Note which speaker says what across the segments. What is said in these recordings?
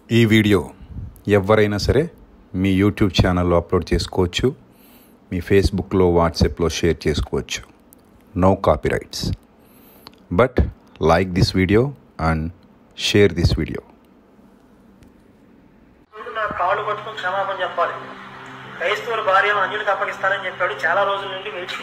Speaker 1: ఈ వీడియో ఎవరైనా సరే మీ యూట్యూబ్ ఛానల్లో అప్లోడ్ చేసుకోవచ్చు మీ ఫేస్బుక్లో వాట్సాప్లో షేర్ చేసుకోవచ్చు no copyrights but like this video and share this video
Speaker 2: దేవుడు నా కాళ్ళు పట్టుకుని క్షమాపణ చెప్పాలి క్రైస్తవుల భార్యను అన్యులకు అప్పగిస్తానని చెప్పాడు చాలా రోజుల నుండి వెయిట్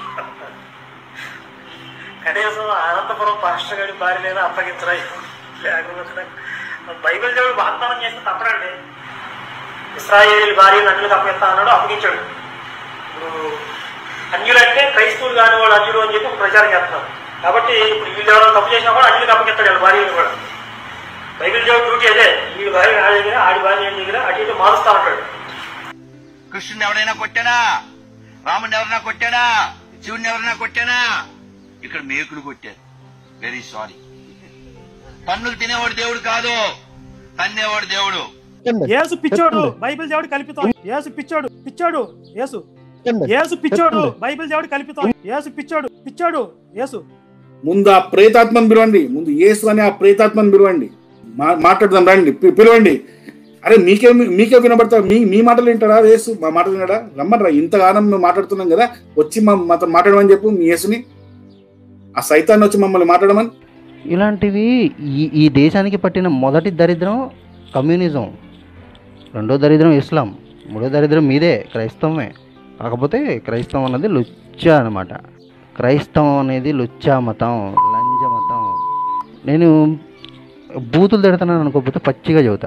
Speaker 2: కనీసం అనంతపురం పాస్టర్ గారి భార్యనైనా అప్పగించరా లేకపోతే బైబిల్ దేవుడు వాగ్దానం చేస్తే తప్పడండి ఇస్రాయేల్ భార్యను అన్యులకు అప్పగిస్తా అన్నాడు అప్పగించాడు ఇప్పుడు అన్యులంటే క్రైస్తవులు కాని వాళ్ళు అన్యులు అని చెప్పి ఒక ప్రచారం చేస్తున్నారు కాబట్టి ఇప్పుడు వీళ్ళు ఎవరైనా తప్పు చేసినా కూడా అన్యులకు అప్పగిస్తాడు వాళ్ళ భార్యను కూడా బైబిల్ దేవుడు డ్యూటీ అదే వీడి భార్య నా దగ్గర ఆడి భార్య నా దగ్గర అటు ఇటు మారుస్తా ఉంటాడు
Speaker 3: కృష్ణుని ఎవరైనా కొట్టానా రాముని ఎవరైనా కొట్టానా శివుని ఎవరైనా కొట్టానా ఇక్కడ మేకులు కొట్టారు వెరీ సారీ పన్నులు తినేవాడు దేవుడు కాదు తన్నేవాడు దేవుడు
Speaker 2: యేసు పిచ్చోడు బైబిల్ దేవుడు కల్పితం యేసు పిచ్చోడు పిచ్చోడు యేసు యేసు పిచ్చోడు బైబిల్ దేవుడు కల్పితం యేసు పిచ్చోడు పిచ్చోడు యేసు
Speaker 4: ముందు ఆ ప్రేతాత్మను పిలవండి ముందు యేసు అనే ఆ ప్రేతాత్మను పిలవండి మా- మాట్లాడదాం రండి పి- పిలవండి అరే మీకే మీకే వినబడతా మీ మీ మాటలు వింటారా యేసు మా మాటలు వినడా రమ్మనరా ఇంతగానం మేము మాట్లాడుతున్నాం కదా వచ్చి మా మాతో మాట్లాడమని చెప్పు మీ యేసుని ఆ సైతాన్ని వచ్చి మమ్మల్ని మాట్లాడమని
Speaker 5: ఇలాంటివి ఈ ఈ దేశానికి పట్టిన మొదటి దరిద్రం కమ్యూనిజం రెండో దరిద్రం ఇస్లాం మూడో దరిద్రం మీదే క్రైస్తవమే కాకపోతే క్రైస్తవం అన్నది లుచ్చా అనమాట క్రైస్తవం అనేది లుచ్చా మతం లంజ మతం నేను బూతులు తిడుతున్నాను అనుకోకపోతే పచ్చిగా చెబుతా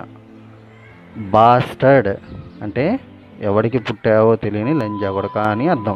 Speaker 5: బాస్టర్డ్ అంటే ఎవడికి పుట్టావో తెలియని లంజా కొడక అని అర్థం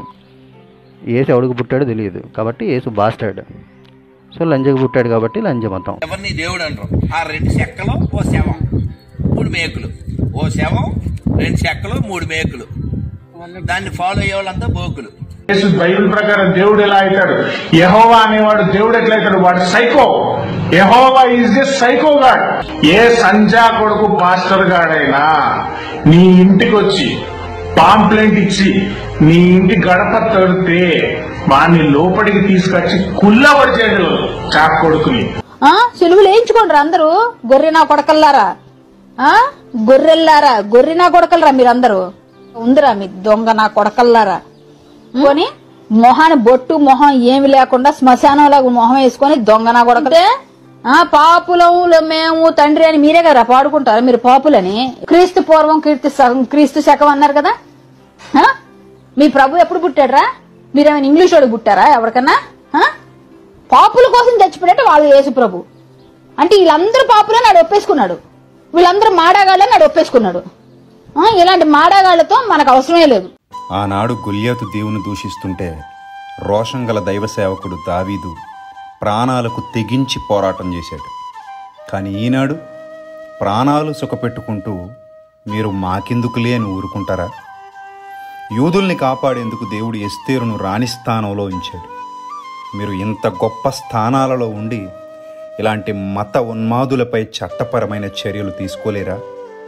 Speaker 5: ఏసు ఎవడికి పుట్టాడో తెలియదు కాబట్టి ఏసు బాస్టర్డ్ సో లంజకి పుట్టాడు కాబట్టి లంజ మతం
Speaker 3: ఎవరిని దేవుడు అంటారు ఆ రెండు చెక్కలు ఓ శవం మూడు మేకులు ఓ శవం రెండు చెక్కలు మూడు మేకులు దాన్ని ఫాలో అయ్యే వాళ్ళంతా బోకులు
Speaker 6: యేసు బైబిల్ ప్రకారం దేవుడు ఎలా అవుతాడు యహోవా అనేవాడు దేవుడు ఎట్లా అవుతాడు వాడు psycho Jehovah is the psycho god ఏ సంజా కొడుకు పాస్టర్ గాడైనా నీ ఇంటికి వచ్చి పాంప్లెంట్ ఇచ్చి నీ ఇంటి గడప తడితే వాడిని లోపలికి తీసుకొచ్చి కుల్లబడిచేడు చాక్ కొడుకుని
Speaker 7: ఆ సెలువులు వేయించుకోండి అందరూ గొర్రె నా కొడకల్లారా ఆ గొర్రెల్లారా గొర్రె నా కొడకలరా మీరందరూ ఉందిరా మీ దొంగ నా కొడకల్లారా కొని మొహాన్ని బొట్టు మొహం ఏమి లేకుండా శ్మశానంలాగా మొహం వేసుకొని దొంగ నా కొడకలే ఆ పాపులము మేము తండ్రి అని మీరే కదా పాడుకుంటారు మీరు పాపులని క్రీస్తు పూర్వం కీర్తి స- క్రీస్తు శకం అన్నారు కదా ఆ? మీ ప్రభు ఎప్పుడు పుట్టాడ్రా మీరేమైనా ఇంగ్లీష్ వాడు పుట్టారా ఎవరికన్నా ఆ? పాపుల కోసం చచ్చిపోయినట్టు వాళ్ళు యేసు ప్రభు అంటే వీళ్ళందరూ పాపులని నాడు ఒప్పేసుకున్నాడు వీళ్ళందరూ మాడాగాళ్ళని నాడు ఒప్పేసుకున్నాడు ఆ, ఇలాంటి మాడాగాళ్ళతో మనకు అవసరమే లేదు
Speaker 1: ఆనాడు గుల్యాతు దేవుని దూషిస్తుంటే రోషం గల దైవ సేవకుడు దావీదు ప్రాణాలకు తెగించి పోరాటం చేశాడు కానీ ఈనాడు ప్రాణాలు సుఖపెట్టుకుంటూ మీరు మాకెందుకులే అని ఊరుకుంటారా యూదుల్ని కాపాడేందుకు దేవుడు ఎస్తేరును రాణి స్థానంలో ఉంచాడు మీరు ఇంత గొప్ప స్థానాలలో ఉండి ఇలాంటి మత ఉన్మాదులపై చట్టపరమైన చర్యలు తీసుకోలేరా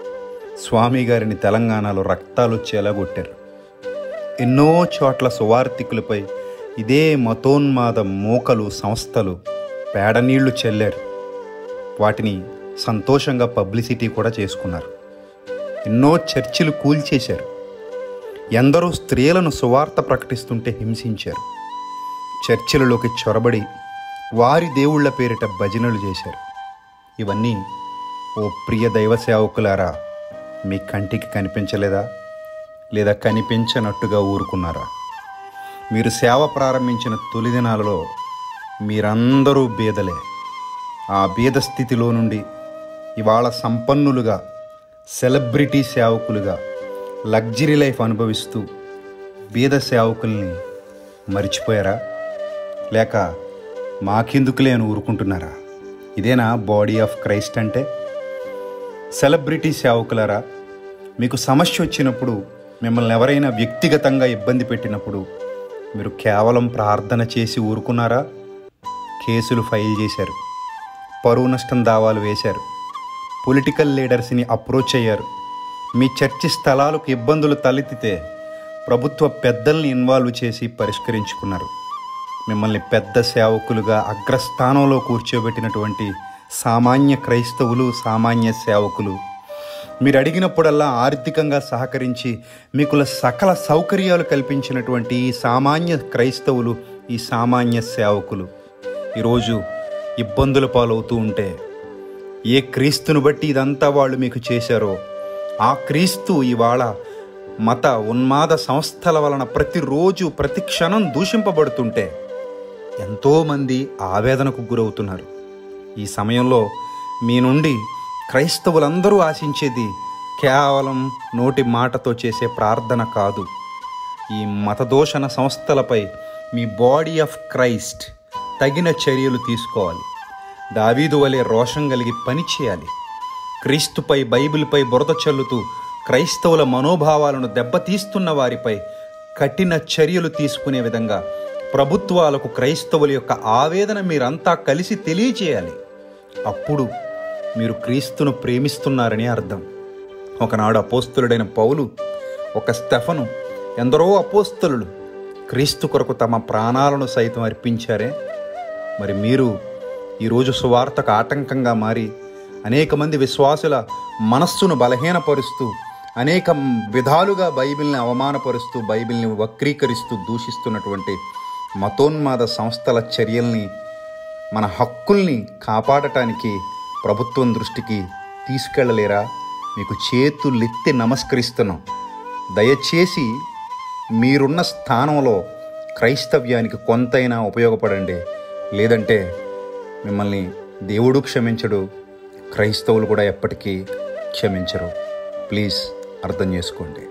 Speaker 1: స్వామి గారిని తెలంగాణలో రక్తాలు చెలగొట్టారు ఎన్నో చోట్ల సువార్థికులపై ఇదే మతోన్మాద మూకలు సంస్థలు పేడనీళ్లు చెల్లారు వాటిని సంతోషంగా పబ్లిసిటీ కూడా చేసుకున్నారు ఎన్నో చర్చిలు కూల్చేశారు ఎందరో స్త్రీలను సువార్త ప్రకటిస్తుంటే హింసించారు చర్చిలలోకి చొరబడి వారి దేవుళ్ళ పేరిట భజనలు చేశారు ఇవన్నీ ఓ ప్రియ దైవ సేవకులారా మీ కంటికి కనిపించలేదా లేదా కనిపించనట్టుగా ఊరుకున్నారా మీరు సేవ ప్రారంభించిన తొలి దినాలలో మీరందరూ బీదలే ఆ బీద స్థితిలో నుండి ఇవాళ సంపన్నులుగా సెలబ్రిటీ సేవకులుగా లగ్జరీ లైఫ్ అనుభవిస్తూ బీద సేవకుల్ని మర్చిపోయారా లేక మాకెందుకులే అని ఊరుకుంటున్నారా ఇదేనా బాడీ ఆఫ్ క్రైస్ట్ అంటే సెలబ్రిటీ సేవకులారా మీకు సమస్య వచ్చినప్పుడు మిమ్మల్ని ఎవరైనా వ్యక్తిగతంగా ఇబ్బంది పెట్టినప్పుడు మీరు కేవలం ప్రార్థన చేసి ఊరుకున్నారా కేసులు ఫైల్ చేశారు పరువు నష్టం దావాలు వేశారు పొలిటికల్ లీడర్స్ని అప్రోచ్ అయ్యారు మీ చర్చి స్థలాలకు ఇబ్బందులు తలెత్తితే ప్రభుత్వ పెద్దల్ని ఇన్వాల్వ్ చేసి పరిష్కరించుకున్నారు మిమ్మల్ని పెద్ద సేవకులుగా అగ్రస్థానంలో కూర్చోబెట్టినటువంటి సామాన్య క్రైస్తవులు సామాన్య సేవకులు మీరు అడిగినప్పుడల్లా ఆర్థికంగా సహకరించి మీకు సకల సౌకర్యాలు కల్పించినటువంటి ఈ సామాన్య క్రైస్తవులు ఈ సామాన్య సేవకులు ఈరోజు ఇబ్బందుల పాలవుతూ ఉంటే ఏ క్రీస్తును బట్టి ఇదంతా వాళ్ళు మీకు చేశారో ఆ క్రీస్తు ఇవాళ మత ఉన్మాద సంస్థల వలన ప్రతిరోజు ప్రతి క్షణం దూషింపబడుతుంటే ఎంతోమంది ఆవేదనకు గురవుతున్నారు ఈ సమయంలో మీ నుండి క్రైస్తవులందరూ ఆశించేది కేవలం నోటి మాటతో చేసే ప్రార్థన కాదు ఈ మతదోషణ సంస్థలపై మీ బాడీ ఆఫ్ క్రైస్ట్ తగిన చర్యలు తీసుకోవాలి దావీదు వలె రోషం కలిగి పని చేయాలి క్రీస్తుపై బైబిల్పై బురద చల్లుతూ క్రైస్తవుల మనోభావాలను దెబ్బతీస్తున్న వారిపై కఠిన చర్యలు తీసుకునే విధంగా ప్రభుత్వాలకు క్రైస్తవుల యొక్క ఆవేదన మీరంతా కలిసి తెలియచేయాలి అప్పుడు మీరు క్రీస్తును ప్రేమిస్తున్నారని అర్థం ఒకనాడు అపోస్తులుడైన పౌలు ఒక స్టెఫను ఎందరో అపోస్తలులు క్రీస్తు కొరకు తమ ప్రాణాలను సైతం అర్పించారే మరి మీరు ఈరోజు సువార్తకు ఆటంకంగా మారి అనేక మంది విశ్వాసుల మనస్సును బలహీనపరుస్తూ అనేక విధాలుగా బైబిల్ని అవమానపరుస్తూ బైబిల్ని వక్రీకరిస్తూ దూషిస్తున్నటువంటి మతోన్మాద సంస్థల చర్యల్ని మన హక్కుల్ని కాపాడటానికి ప్రభుత్వం దృష్టికి తీసుకెళ్ళలేరా మీకు చేతులెత్తి నమస్కరిస్తున్నాం దయచేసి మీరున్న స్థానంలో క్రైస్తవ్యానికి కొంతైనా ఉపయోగపడండి లేదంటే మిమ్మల్ని దేవుడు క్షమించడు క్రైస్తవులు కూడా ఎప్పటికీ క్షమించరు ప్లీజ్ అర్థం చేసుకోండి